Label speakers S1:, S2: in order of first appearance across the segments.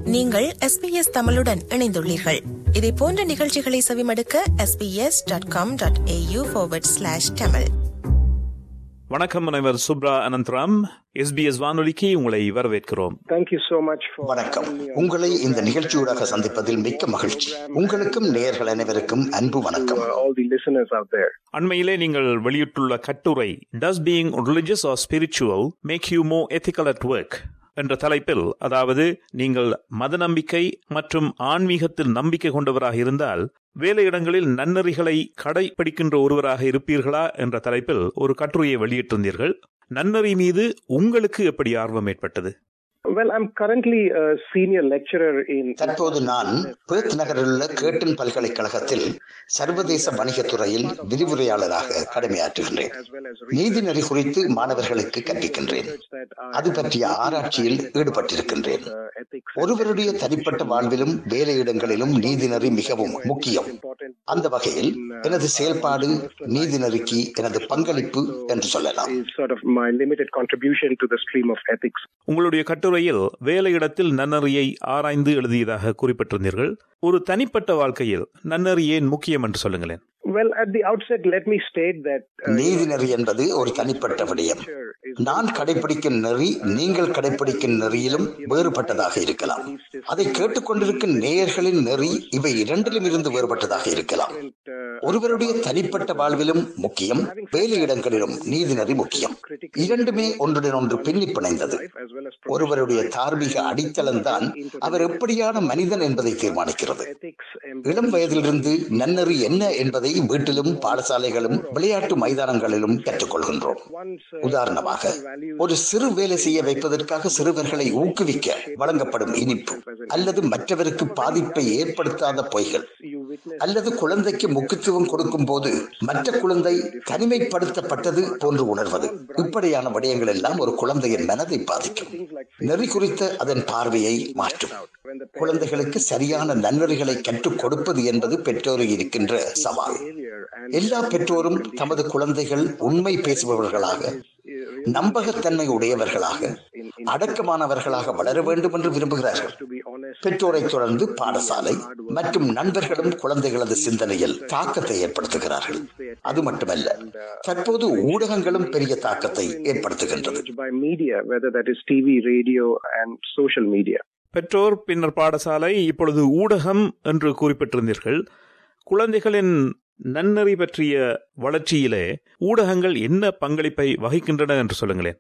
S1: நீங்கள் எஸ்பிஎஸ் தமிழுடன் இணைந்துள்ளீர்கள் இதே போன்ற நிகழ்ச்சிகளை செவிமடுக்க SBS dot com dot AU slash Tamil
S2: வணக்கம் முனைவர் சுப்ரா அனந்தராம் எஸ்பிஎஸ் வானொலிக்கு உங்களை வரவேற்கிறோம்
S3: Thank you so much for
S4: வணக்கம் உங்களை இந்த நிகழ்ச்சியூடாக சந்திப்பதில் மிக்க மகிழ்ச்சி உங்களுக்கும் நேயர்கள் அனைவருக்கும் அன்பு வணக்கம்
S3: uh, all the listeners out there.
S2: அண்மையிலே நீங்கள் வெளியிட்டுள்ள கட்டுரை does being religious or spiritual make you more ethical at work என்ற தலைப்பில் அதாவது நீங்கள் மத நம்பிக்கை மற்றும் ஆன்மீகத்தில் நம்பிக்கை கொண்டவராக இருந்தால் வேலையிடங்களில் நன்னறிகளை கடைபிடிக்கின்ற ஒருவராக இருப்பீர்களா என்ற தலைப்பில் ஒரு கட்டுரையை வெளியிட்டிருந்தீர்கள் நன்னறி மீது உங்களுக்கு எப்படி ஆர்வம் ஏற்பட்டது
S3: Well, I'm currently a senior lecturer in.
S4: தற்போது நான் பேர்த் நகரிலுள்ள கேட்டன் பல்கலைக்கழகத்தில் சர்வதேச வணிகத் துறையில் விரிவுரையாளராக கடமையாற்றுகின்றேன் நீதிநெறி குறித்து மாணவர்களுக்கு கற்பிக்கின்றேன் அது பற்றிய ஆராய்ச்சியில் ஈடுபட்டிருக்கின்றேன் ஒருவருடைய தனிப்பட்ட வாழ்விலும் வேலையிடங்களிலும் நீதிநெறி மிகவும் முக்கியம் அந்த வகையில் எனது செயல்பாடு நீதிநெறிக்கு எனது பங்களிப்பு என்று சொல்லலாம்
S3: Is sort of my limited contribution to the stream of ethics.
S2: உங்களுடைய கட்டுரையில் வேலையிடத்தில் நன்னறியை ஆராய்ந்து எழுதியதாக குறிப்பிட்டிருந்தீர்கள் ஒரு தனிப்பட்ட வாழ்க்கையில் நன்னறி ஏன் முக்கியம் என்று சொல்லுங்களேன்
S3: Well, at the outset, let me state that. uh,
S4: நீதிநெறி என்பது ஒரு தனிப்பட்ட விடயம் நான் கடைபிடிக்கும் நெறி நீங்கள் கடைபிடிக்கும் நெறியிலும் வேறுபட்டதாக இருக்கலாம் அதை கேட்டுக்கொண்டிருக்கும் நேயர்களின் நெறி இவை இரண்டிலும் இருந்து வேறுபட்டதாக இருக்கலாம் ஒருவருடைய தனிப்பட்ட வாழ்விலும் முக்கியம் வேலையிடங்களிலும் நீதிநெறி முக்கியம் இரண்டுமே ஒன்றுடன் ஒன்று பின்னி பிணைந்தது ஒருவருடைய தார்மீக அடித்தளம் தான் அவர் எப்படியான மனிதன் என்பதை தீர்மானிக்கிறது இளம் வயதிலிருந்து நன்னறி என்ன என்பதை வீட்டிலும் பாடசாலைகளும் விளையாட்டு மைதானங்களிலும் கற்றுக்கொள்கின்றோம் உதாரணமாக ஒரு சிறு வேலை செய்ய வைப்பதற்காக சிறுவர்களை ஊக்குவிக்க வழங்கப்படும் இனிப்பு அல்லது மற்றவருக்கு பாதிப்பை ஏற்படுத்தாத பொய்கள் அல்லது குழந்தைக்கு முக்கியத்துவம் கொடுக்கும் போது மற்ற குழந்தை தனிமைப்படுத்தப்பட்டது போன்று உணர்வது இப்படியான விடயங்கள் எல்லாம் ஒரு குழந்தையின் மனதை பாதிக்கும் நெறி குறித்த அதன் பார்வையை மாற்றும் குழந்தைகளுக்கு சரியான நன்னறிகளை கற்றுக் கொடுப்பது என்பது பெற்றோருக்கு இருக்கின்ற சவால் எல்லா பெற்றோரும் தமது குழந்தைகள் உண்மை பேசுபவர்களாக நம்பகத்தன்மை உடையவர்களாக அடக்கமானவர்களாக வளர வேண்டும் என்று விரும்புகிறார்கள் பெற்றோரை தொடர்ந்து பாடசாலை மற்றும் நண்பர்களும் குழந்தைகளது சிந்தனையில் தாக்கத்தை ஏற்படுத்துகிறார்கள் அது மட்டுமல்ல தற்போது ஊடகங்களும் பெரிய தாக்கத்தை ஏற்படுத்துகின்றது
S3: By media, whether that is TV, radio, and social media.
S2: பெற்றோர் பின்னர் பாடசாலை இப்பொழுது ஊடகம் என்று குறிப்பிட்டிருந்தீர்கள் குழந்தைகளின் நன்னறி பற்றிய வளர்ச்சியிலே ஊடகங்கள் என்ன பங்களிப்பை வகிக்கின்றன என்று சொல்லுங்களேன்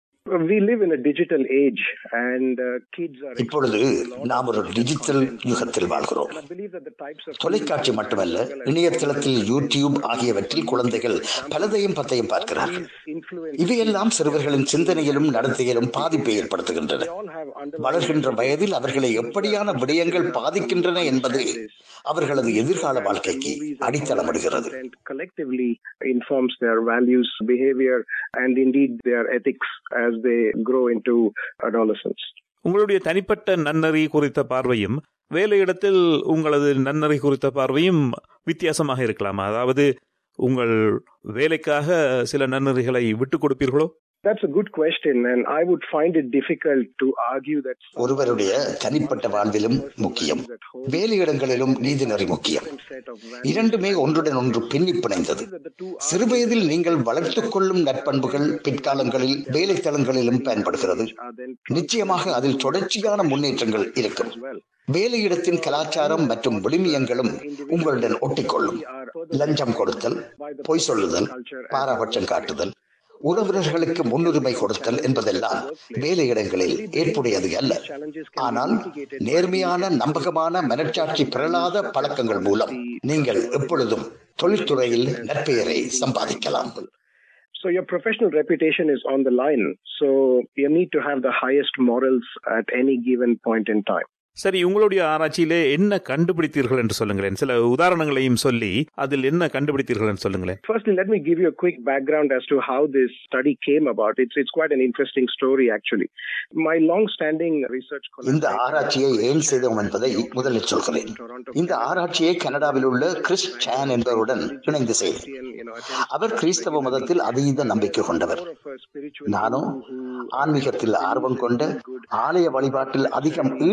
S3: We live in a digital age, and uh, kids are.
S4: இப்பொழுது நாம் ஒரு டிஜிட்டல் யுகத்தில் வாழ்கிறோம்
S3: I believe that the types of
S4: தொலைக்காட்சி மட்டுமல்ல இணையதளத்தில் யூடியூப் ஆகியவற்றில் குழந்தைகள் பலதையும் பத்தையும் பார்க்கிறார்கள்
S3: influence
S4: இவையெல்லாம் சிறுவர்களின் சிந்தனையிலும் நடத்தையிலும் பாதிப்பை ஏற்படுத்துகின்றன
S3: all have under
S4: வளர்கின்ற வயதில் அவர்களை எப்படியான விடயங்கள் பாதிக்கின்றன என்பது அவர்களது எதிர்கால வாழ்க்கைக்கு அடித்தளமிடுகிறது
S3: and collectively informs their values, behavior, and indeed their ethics as they grow into adolescence.
S2: உங்களுடைய தனிப்பட்ட நன்னறி குறித்த பார்வையும் வேலையிடத்தில் உங்களது நன்னறி குறித்த பார்வையும் வித்தியாசமாக இருக்கலாமா அதாவது உங்கள் வேலைக்காக சில நன்னறிகளை விட்டுக் கொடுப்பீர்களோ
S3: That's a good question, and I would find it difficult to argue that
S4: ஒருவருடைய தனிப்பட்ட வாழ்விலும் முக்கியம் வேலையிடங்களிலும் நீதிநெறி முக்கியம்
S3: set of
S4: இரண்டுமே ஒன்றுடன் ஒன்று பின்னி பிணைந்தது சிறுவயதில் நீங்கள் வளர்த்துக் கொள்ளும் நற்பண்புகள் பிற்காலங்களில் வேலைத்தளங்களிலும் பயன்படுகிறது நிச்சயமாக அதில் தொடர்ச்சியான முன்னேற்றங்கள் இருக்கும் வேலையிடத்தின் கலாச்சாரம் மற்றும் விழுமியங்களும் உங்களுடன் ஒட்டிக்கொள்ளும் லஞ்சம் கொடுத்தல் பொய் சொல்லுதல் பாராபட்சம் காட்டுதல் உறவினர்களுக்கு முன்னுரிமை கொடுத்தல் என்பதெல்லாம் வேலையிடங்களில் ஏற்புடையது அல்ல ஆனால் நேர்மையான நம்பகமான மனச்சாட்சி பிறளாத பழக்கங்கள் மூலம் நீங்கள் எப்பொழுதும் தொழில்துறையில் நற்பெயரை சம்பாதிக்கலாம்
S3: So your professional reputation is on the line. So you need to have the highest morals at any given point in time.
S2: சரி உங்களுடைய ஆராய்ச்சியிலே என்ன கண்டுபிடித்தீர்கள் என்று சொல்லுங்களேன் சில உதாரணங்களையும் சொல்லி அதில் என்ன கண்டுபிடித்தீர்கள் என்று சொல்லுங்களேன்
S3: Firstly, let me give you a quick background as to how this study came about. It's it's quite an interesting story, actually. My long-standing research
S4: இந்த ஆராய்ச்சியை ஏன் செய்தோம் என்பதை முதலில் சொல்கிறேன் இந்த ஆராய்ச்சியை கனடாவில் உள்ள கிறிஸ் சான் என்பவருடன் இணைந்து செய்தேன் அவர் கிறிஸ்தவ மதத்தில் அதீத நம்பிக்கை கொண்டவர் நானும் ஆன்மீகத்தில் ஆர்வம் கொண்ட ஆலய வழிபாட்டில் அதிகம் ஈடுபடாத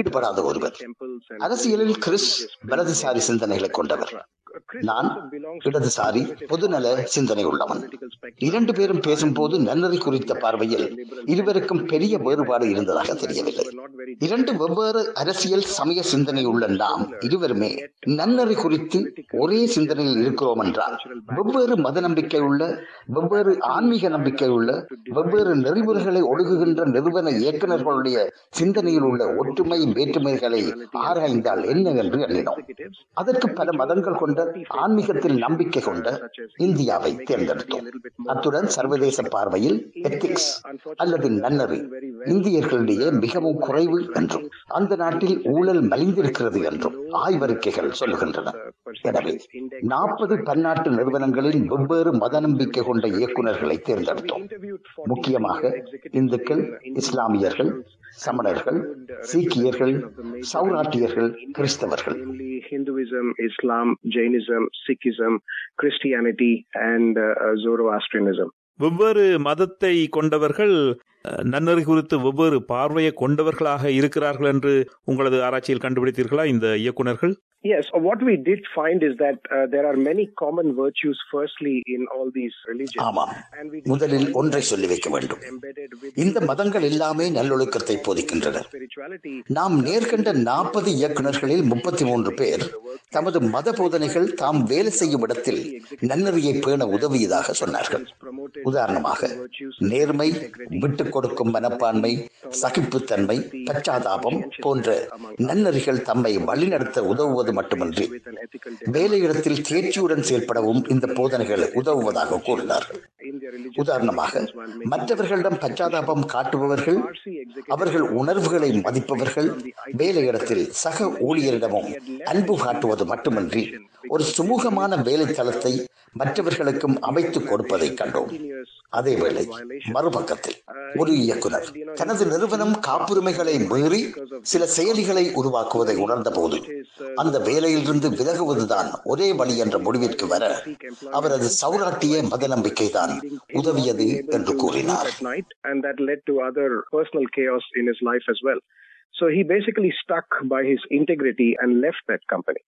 S4: ஒருவர் அரசியலில் கிறிஸ் வலதுசாரி சிந்தனைகளை கொண்டவர் நான் இடதுசாரி பொதுநல சிந்தனை உள்ளவன் இரண்டு பேரும் பேசும்போது நன்னறி குறித்த பார்வையில் இருவருக்கும் பெரிய வேறுபாடு இருந்ததாக தெரியவில்லை இரண்டு வெவ்வேறு அரசியல் சமய சிந்தனை உள்ள நாம் இருவருமே நன்னறி குறித்து ஒரே சிந்தனையில் இருக்கிறோம் என்றால் வெவ்வேறு மத நம்பிக்கை உள்ள வெவ்வேறு ஆன்மீக நம்பிக்கை உள்ள வெவ்வேறு நெறிமுறைகளை ஒழுகுகின்ற நிறுவன இயக்குநர்களுடைய சிந்தனையில் உள்ள ஒற்றுமை வேற்றுமைகளை ஆராய்ந்தால் என்ன என்று எண்ணினோம் அதற்கு பல மதங்கள் கொண்ட ஆன்மீகத்தில் நம்பிக்கை கொண்ட இந்தியாவை தேர்ந்தெடுத்தோம் அத்துடன் சர்வதேச பார்வையில் எத்திக்ஸ் அல்லது நன்னறி இந்தியர்களிடையே மிகவும் குறைவு என்றும் அந்த நாட்டில் ஊழல் மலிந்திருக்கிறது என்றும் ஆய்வறிக்கைகள் சொல்லுகின்றன எனவே நாற்பது பன்னாட்டு நிறுவனங்களின் வெவ்வேறு மத நம்பிக்கை கொண்ட இயக்குநர்களை தேர்ந்தெடுத்தோம் முக்கியமாக இந்துக்கள் இஸ்லாமியர்கள் சமணர்கள் சீக்கியர்கள் சௌராட்டியர்கள் கிறிஸ்தவர்கள்
S3: Hinduism, Islam, Jainism, Sikhism, Christianity, and uh, Zoroastrianism.
S2: வெவ்வேறு மதத்தை கொண்டவர்கள் நன்னறி குறித்து வெவ்வேறு பார்வையை கொண்டவர்களாக இருக்கிறார்கள் என்று உங்களது ஆராய்ச்சியில் கண்டுபிடித்தீர்களா இந்த இயக்குநர்கள்
S3: Yes, what we did find is that uh, there are many common virtues, firstly, in all these religions.
S4: ஆமாம் முதலில் ஒன்றை சொல்லி வைக்க வேண்டும் இந்த மதங்கள் எல்லாமே நல்லொழுக்கத்தை போதிக்கின்றன நாம் நேர்கண்ட நாற்பது இயக்குநர்களில் முப்பத்தி மூன்று பேர் தமது மத போதனைகள் தாம் வேலை செய்யும் இடத்தில் நன்னறியை பேண உதவியதாக சொன்னார்கள் உதாரணமாக நேர்மை விட்டுக் கொடுக்கும் மனப்பான்மை சகிப்புத்தன்மை பச்சாதாபம் போன்ற நன்னறிகள் தம்மை வழிநடத்த உதவுவது மட்டுமின்றி வேலையிடத்தில் தேர்ச்சியுடன் செயல்படவும் இந்த போதனைகள் உதவுவதாக கூறினார்கள் உதாரணமாக மற்றவர்களிடம் பச்சாதாபம் காட்டுபவர்கள் அவர்கள் உணர்வுகளை மதிப்பவர்கள் வேலையிடத்தில் சக ஊழியரிடமும் அன்பு காட்டுவது மட்டுமின்றி ஒரு சுமூகமான வேலை தளத்தை மற்றவர்களுக்கும் அமைத்துக் கொடுப்பதை கண்டோம் அதேவேளை மறுபக்கத்தில் ஒரு இயக்குனர் தனது நிறுவனம் காப்புரிமைகளை மீறி சில செயலிகளை உருவாக்குவதை உணர்ந்த போது அந்த வேலையிலிருந்து விலகுவதுதான் ஒரே வழி என்ற முடிவிற்கு வர அவரது சௌராட்டிய மத நம்பிக்கை தான் உதவியது என்று கூறினார்
S3: and that led to other personal chaos in his life as well. So he basically stuck by his integrity and left that company.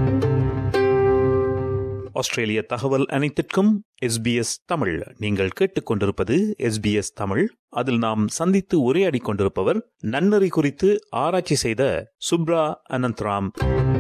S2: ஆஸ்திரேலிய தகவல் அனைத்திற்கும் எஸ்பிஎஸ் தமிழ் நீங்கள் கேட்டுக்கொண்டிருப்பது எஸ்பிஎஸ் தமிழ் அதில் நாம் சந்தித்து உரையாடி கொண்டிருப்பவர் நன்னறி குறித்து ஆராய்ச்சி செய்த சுப்ரா அனந்த்ராம்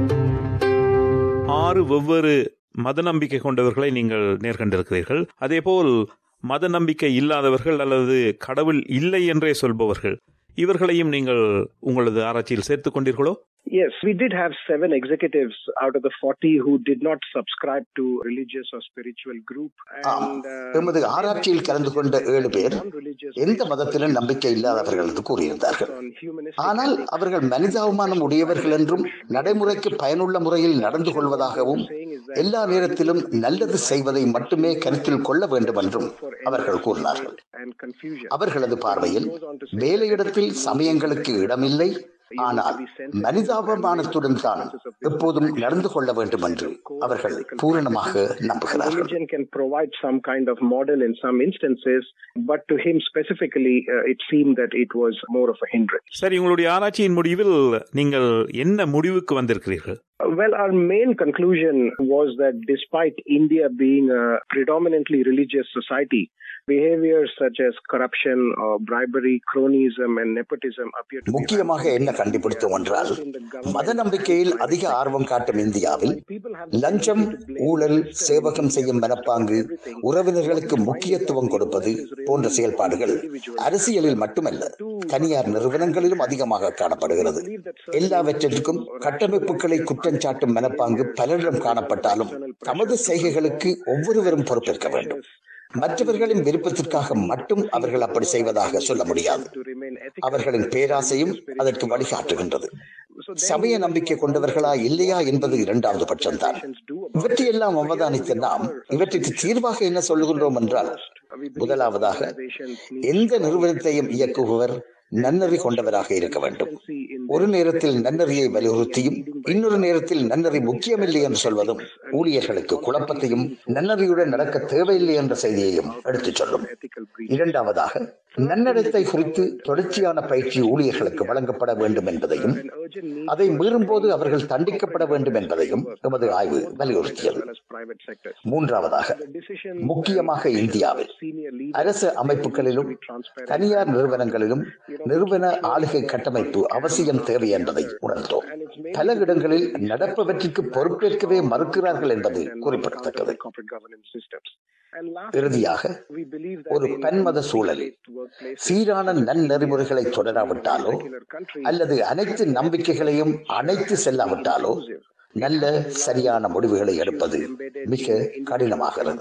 S2: ஆறு வெவ்வேறு மத நம்பிக்கை கொண்டவர்களை நீங்கள் நேர்கண்டிருக்கிறீர்கள் அதேபோல் மத நம்பிக்கை இல்லாதவர்கள் அல்லது கடவுள் இல்லை என்றே சொல்பவர்கள் இவர்களையும் நீங்கள் உங்களது ஆராய்ச்சியில் சேர்த்துக் கொண்டீர்களோ
S3: Yes, we did have seven executives out of the 40 who did not subscribe to religious or spiritual group.
S4: ஆம் எமது ஆராய்ச்சியில் கலந்து கொண்ட ஏழு பேர் எந்த மதத்திலும் நம்பிக்கை இல்லாதவர்கள் என்று கூறியிருந்தார்கள் ஆனால் அவர்கள் மனிதாபிமானம் உடையவர்கள் என்றும் நடைமுறைக்கு பயனுள்ள முறையில் நடந்து கொள்வதாகவும் எல்லா நேரத்திலும் நல்லது செய்வதை மட்டுமே கருத்தில் கொள்ள வேண்டும் என்றும் அவர்கள் கூறினார்கள் அவர்களது பார்வையில் வேலையிடத்தில் சமயங்களுக்கு இடமில்லை ஆனால் மனிதாபமானத்துடன் தான் எப்போதும் நடந்து கொள்ள வேண்டும் என்று அவர்கள் பூரணமாக நம்புகிறார்கள்
S3: Religion can provide some kind of model in some instances, but to him specifically, uh, it seemed that it was more of a hindrance.
S2: சரி உங்களுடைய ஆராய்ச்சியின் முடிவில் நீங்கள் என்ன முடிவுக்கு வந்திருக்கிறீர்கள்
S3: Well, our main conclusion was that despite India being a predominantly religious society, behaviors such as corruption or bribery, cronyism, and nepotism appear to be
S4: முக்கியமாக என்ன கண்டுபிடித்தோம் என்றால் மத நம்பிக்கையில் அதிக ஆர்வம் காட்டும் இந்தியாவில் லஞ்சம் ஊழல் சேவகம் செய்யும் மனப்பாங்கு உறவினர்களுக்கு முக்கியத்துவம் கொடுப்பது போன்ற செயல்பாடுகள் அரசியலில் மட்டுமல்ல தனியார் நிறுவனங்களிலும் அதிகமாக காணப்படுகிறது எல்லாவற்றிற்கும் கட்டமைப்புகளை குற்றம் சாட்டும் மனப்பாங்கு பலரிடம் காணப்பட்டாலும் தமது செய்கைகளுக்கு ஒவ்வொருவரும் பொறுப்பேற்க வேண்டும் மற்றவர்களின் விருப்பத்திற்காக மட்டும் அவர்கள் அப்படி செய்வதாக சொல்ல முடியாது அவர்களின் பேராசையும் அதற்கு வழிகாட்டுகின்றது சமய நம்பிக்கை கொண்டவர்களா இல்லையா என்பது இரண்டாவது பட்சம்தான் இவற்றையெல்லாம் அவதானித்த நாம் இவற்றிற்கு தீர்வாக என்ன சொல்லுகின்றோம் என்றால் முதலாவதாக எந்த நிறுவனத்தையும் இயக்குபவர் நன்னறி கொண்டவராக இருக்க வேண்டும் ஒரு நேரத்தில் நன்னறியை வலியுறுத்தியும் இன்னொரு நேரத்தில் நன்னறி முக்கியமில்லை என்று சொல்வதும் ஊழியர்களுக்கு குழப்பத்தையும் நன்னறியுடன் நடக்க தேவையில்லை என்ற செய்தியையும் எடுத்துச் சொல்லும் இரண்டாவதாக நன்னடத்தை குறித்து தொடர்ச்சியான பயிற்சி ஊழியர்களுக்கு வழங்கப்பட வேண்டும் என்பதையும் அதை மீறும்போது அவர்கள் தண்டிக்கப்பட வேண்டும் என்பதையும் எமது ஆய்வு வலியுறுத்தியது மூன்றாவதாக முக்கியமாக இந்தியாவில் அரசு அமைப்புகளிலும் தனியார் நிறுவனங்களிலும் நிறுவன ஆளுகை கட்டமைப்பு அவசியம் தேவை என்பதை உணர்ந்தோம் பல இடங்களில் நடப்பவற்றிற்கு பொறுப்பேற்கவே மறுக்கிறார்கள் என்பது குறிப்பிடத்தக்கது இறுதியாக ஒரு பன்மத சூழலில் சீரான நன்னெறிமுறைகளை தொடராவிட்டாலோ அல்லது அனைத்து நம்பிக்கைகளையும் அணைத்து செல்லாவிட்டாலோ நல்ல சரியான முடிவுகளை எடுப்பது மிக கடினமாகிறது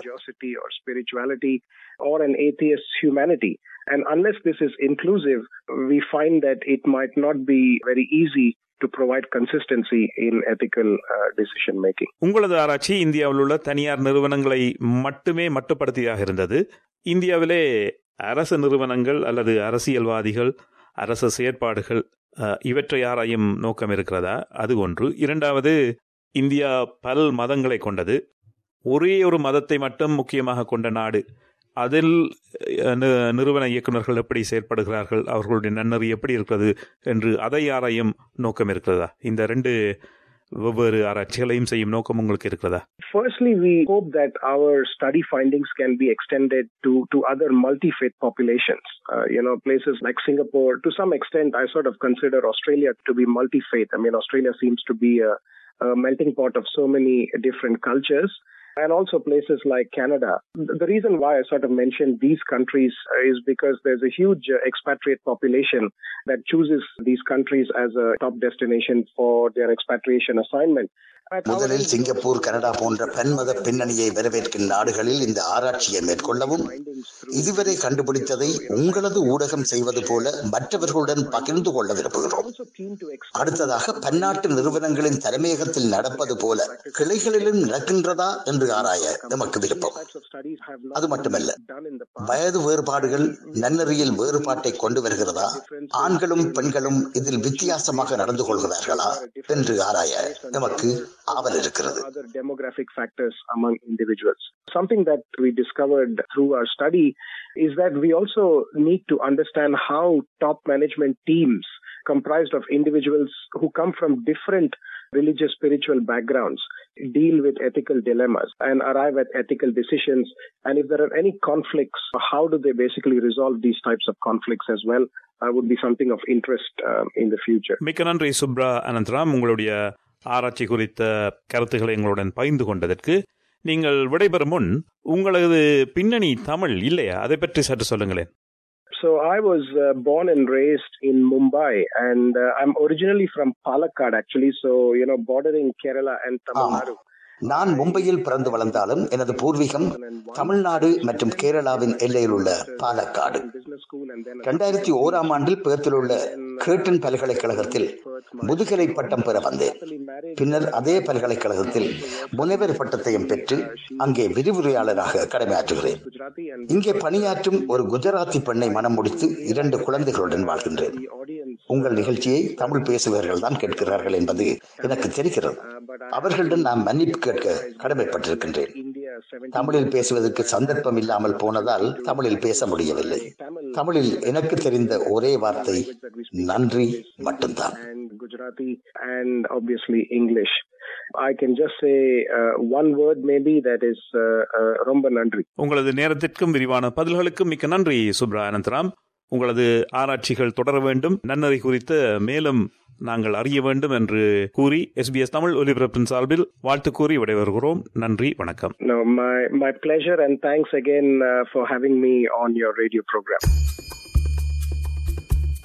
S3: or an atheist humanity. And unless this is inclusive, we find that it might not be very easy to provide consistency in ethical uh, decision making.
S2: உங்களது ஆராய்ச்சி இந்தியாவில் உள்ள தனியார் நிறுவனங்களை மட்டுமே மட்டுப்படுத்தியாக இருந்தது இந்தியாவிலே அரசு நிறுவனங்கள் அல்லது அரசியல்வாதிகள் அரசு செயற்பாடுகள் அஹ், இவற்றை ஆராயும் நோக்கம் இருக்கிறதா அது ஒன்று இரண்டாவது இந்தியா பல் மதங்களை கொண்டது ஒரே ஒரு மதத்தை மட்டும் முக்கியமாக கொண்ட நாடு அதில் அஹ், நி- நிறுவன இயக்குநர்கள் எப்படி செயற்படுகிறார்கள் அவர்களுடைய நன்னறி எப்படி இருக்கிறது என்று அதை ஆராயும் நோக்கம் இருக்கிறதா இந்த ரெண்டு வெவ்வேறு ஆராய்ச்சிகளையும் செய்யும் நோக்கம் உங்களுக்கு இருக்கிறதா
S3: Firstly, we hope that our study findings can be extended to, to other multi-faith populations. Uh, you know, places like Singapore, to some extent, I sort of consider Australia to be multi-faith. I mean, Australia seems to be a, a melting pot of so many different cultures. And also places like Canada. The reason why I sort of mentioned these countries is because there's a huge uh, expatriate population that chooses these countries as a top destination for their expatriation assignment. At our
S4: முதலில்
S3: end,
S4: Singapore Canada போன்ற பன்மத பின்னணியை வரவேற்கும் நாடுகளில் இந்த ஆராய்ச்சியை மேற்கொள்ளவும் இதுவரை கண்டுபிடித்ததை உங்களது ஊடகம் செய்வது போல மற்றவர்களுடன் பகிர்ந்து கொள்ள விரும்புகிறோம்
S3: also keen to explore
S4: அடுத்ததாக பன்னாட்டு நிறுவனங்களின் தலைமையகத்தில் நடப்பது போல கிளைகளிலும் நடக்கின்றதா என்று ஆராய நமக்கு விருப்பம்
S3: types of studies have not
S4: அது மட்டுமல்ல
S3: been done in the past.
S4: வயது வேறுபாடுகள் நன்னறியில் வேறுபாட்டை கொண்டு வருகிறதா ஆண்களும் பெண்களும் இதில் வித்தியாசமாக நடந்து கொள்கிறார்களா என்று ஆராய நமக்கு ஆவல் இருக்கிறது
S3: other demographic factors among individuals. Something that we discovered through our study is that we also need to understand how top management teams comprised of individuals who come from different religious spiritual backgrounds deal with ethical dilemmas and arrive at ethical decisions and if there are any conflicts how do they basically resolve these types of conflicts as well uh, would be something of interest um, in the future
S2: மிக்க நன்றி சுப்ரா அனந்தராம் உங்களுடைய ஆராய்ச்சி குறித்த கருத்துக்களை எங்களுடன் பகிர்ந்து கொண்டதற்கு நீங்கள் விடைபெறும் முன் உங்களது பின்னணி தமிழ் இல்லையா அதை பற்றி சற்று சொல்லுங்களேன்
S3: So I was uh, born and raised in Mumbai, and uh, I'm originally from Palakkad, actually. So you know, bordering Kerala and Tamil
S4: Ah.
S3: Nadu.
S4: நான் மும்பையில் பிறந்து வளர்ந்தாலும் எனது பூர்வீகம் தமிழ்நாடு மற்றும் கேரளாவின் எல்லையில் உள்ள Palakkad
S3: Business school, and then
S4: இரண்டாயிரத்தி ஓராம் ஆண்டில் பேர்த்தில் உள்ள கேட்டன் பல்கலைக்கழகத்தில் முதுகலை பட்டம் பெற வந்தேன் பின்னர் அதே பல்கலைக்கழகத்தில் முனைவர் பட்டத்தையும் பெற்று அங்கே விரிவுரையாளராக கடமையாற்றுகிறேன்
S3: Gujarati and
S4: இங்கே பணியாற்றும் ஒரு குஜராத்தி பெண்ணை மனம் முடித்து இரண்டு குழந்தைகளுடன் வாழ்கின்றேன்
S3: the audience.
S4: உங்கள் நிகழ்ச்சியை தமிழ் பேசுபவர்கள் தான் கேட்கிறார்கள் என்பது எனக்கு தெரிகிறது அவர்களிடம் நான் மன்னிப்பு கேட்க கடமைப்பட்டிருக்கின்றேன்
S3: India 17
S4: தமிழில் பேசுவதற்கு சந்தர்ப்பம் இல்லாமல் போனதால் தமிழில் பேச முடியவில்லை தமிழில் எனக்கு தெரிந்த ஒரே வார்த்தை நன்றி மட்டும்தான்
S3: and Gujarati and obviously English. I can just say uh, one word maybe that is uh, uh, Romba Nandri.
S2: உங்களது நேரத்திற்கும் விரிவான பதில்களுக்கும் மிக்க நன்றி சுப்ரா அனந்தராம் உங்களது ஆராய்ச்சிகள் தொடர வேண்டும் நன்னறி குறித்து மேலும் நாங்கள் அறிய வேண்டும் என்று கூறி எஸ்பிஎஸ் தமிழ் ஒலிபரப்பின் சார்பில் வாழ்த்து கூறி விடைபெறுகிறோம் நன்றி வணக்கம்
S3: No, my, my pleasure and thanks again uh, for having me on your radio program.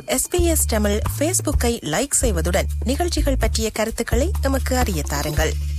S1: SBS Tamil ஃபேஸ்புக்கை லைக் செய்வதுடன் நிகழ்ச்சிகள் பற்றிய கருத்துக்களை எமக்கு அறிய தாருங்கள்